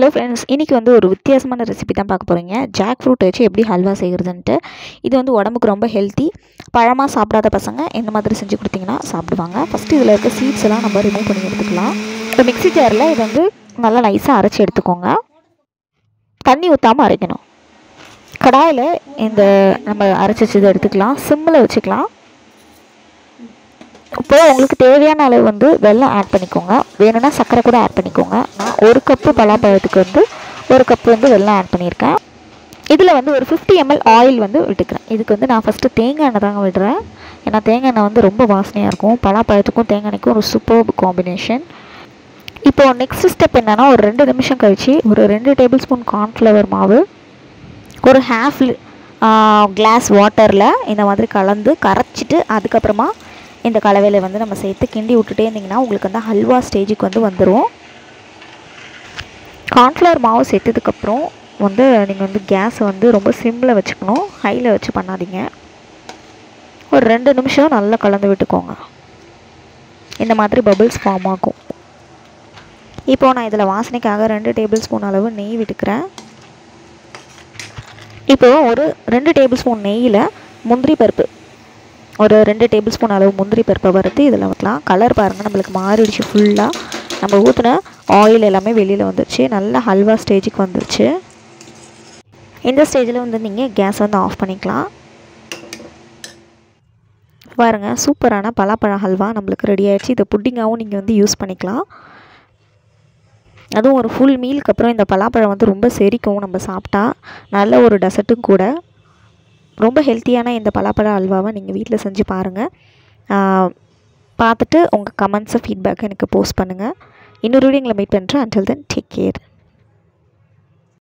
hello friends இன்றைக்கி வந்து ஒரு வித்தியாசமான ரெசிபி தான் பார்க்க போகிறீங்க ஜாக் ஃப்ரூட் வச்சு எப்படி ஹல்வா செய்கிறதுன்ட்டு இது வந்து உடம்புக்கு ரொம்ப ஹெல்த்தி பழமாக சாப்பிடாத பசங்க இந்த மாதிரி செஞ்சு கொடுத்தீங்கன்னா சாப்பிடுவாங்க ஃபஸ்ட்டு இதில் இருக்க சீட்ஸ் எல்லாம் நம்ம ரிமூவ் பண்ணி எடுத்துக்கலாம் இப்போ மிக்ஸி ஜாரில் இதை வந்து நல்லா நைஸாக அரைச்சி எடுத்துக்கோங்க தண்ணி ஊற்றாமல் அரைக்கணும் கடாயில் இந்த நம்ம அரைச்சி வச்சதை எடுத்துக்கலாம் சிம்மில் வச்சுக்கலாம் இப்போது உங்களுக்கு தேவையான அளவு வந்து வெல்லம் ஆட் பண்ணிக்கோங்க வேணும்னா சர்க்கரை கூட ஆட் பண்ணிக்கோங்க நான் ஒரு கப்பு பலாப்பழத்துக்கு வந்து ஒரு கப்பு வந்து வெல்லம் ஆட் பண்ணியிருக்கேன் இதில் வந்து ஒரு ஃபிஃப்டி எம்எல் ஆயில் வந்து விட்டுக்கிறேன் இதுக்கு வந்து நான் ஃபஸ்ட்டு தேங்காய் எண்ணெய் தாங்க விடுறேன் ஏன்னா தேங்காய் எண்ணெய் வந்து ரொம்ப வாசனையாக இருக்கும் பலாப்பழத்துக்கும் தேங்காய் எண்ணெய்க்கும் ஒரு சூப்பர் காம்பினேஷன் இப்போது நெக்ஸ்ட் ஸ்டெப் என்னென்னா ஒரு ரெண்டு நிமிஷம் கழித்து ஒரு ரெண்டு டேபிள் ஸ்பூன் கார்ன்ஃப்ளவர் மாவு ஒரு ஹாஃப் கிளாஸ் வாட்டரில் இந்த மாதிரி கலந்து கரைச்சிட்டு அதுக்கப்புறமா இந்த கலவையில் வந்து நம்ம சேர்த்து கிண்டி விட்டுட்டே இருந்திங்கன்னா உங்களுக்கு வந்து ஹல்வா ஸ்டேஜுக்கு வந்து வந்துடும் கார்ன்ஃப்ளவர் மாவு சேர்த்ததுக்கப்புறம் வந்து நீங்கள் வந்து கேஸை வந்து ரொம்ப சிம்மில் வச்சுக்கணும் ஹையில் வச்சு பண்ணாதீங்க ஒரு ரெண்டு நிமிஷம் நல்லா கலந்து விட்டுக்கோங்க இந்த மாதிரி பபிள்ஸ் ஃபார்ம் ஆகும் இப்போது நான் இதில் வாசனைக்காக ரெண்டு டேபிள் ஸ்பூன் அளவு நெய் விட்டுக்கிறேன் இப்போது ஒரு ரெண்டு டேபிள் ஸ்பூன் நெய்யில் முந்திரி பருப்பு ஒரு ரெண்டு டேபிள் ஸ்பூன் அளவு முந்திரி பருப்பை வறுத்து இதில் ஊற்றலாம் கலர் பாருங்கள் நம்மளுக்கு மாறிடுச்சு ஃபுல்லாக நம்ம ஊற்றின ஆயில் எல்லாமே வெளியில் வந்துருச்சு நல்ல ஹல்வா ஸ்டேஜுக்கு வந்துருச்சு இந்த ஸ்டேஜில் வந்து நீங்கள் கேஸ் வந்து ஆஃப் பண்ணிக்கலாம் பாருங்கள் சூப்பரான பலாப்பழ ஹல்வா நம்மளுக்கு ரெடி ஆகிடுச்சு இதை புட்டிங்காகவும் நீங்கள் வந்து யூஸ் பண்ணிக்கலாம் அதுவும் ஒரு ஃபுல் மீலுக்கு அப்புறம் இந்த பலாப்பழம் வந்து ரொம்ப செரிக்கும் நம்ம சாப்பிட்டா நல்ல ஒரு டெசர்ட்டும் கூட ரொம்ப ஹெல்த்தியான இந்த பலாப்பழ அல்வாவை நீங்கள் வீட்டில் செஞ்சு பாருங்கள் பார்த்துட்டு உங்கள் கமெண்ட்ஸை ஃபீட்பேக்கை எனக்கு போஸ்ட் பண்ணுங்கள் இன்னொரு வீடியோங்களை மீட் பண்ணுறேன் அண்டில் தென் டேக் கேர்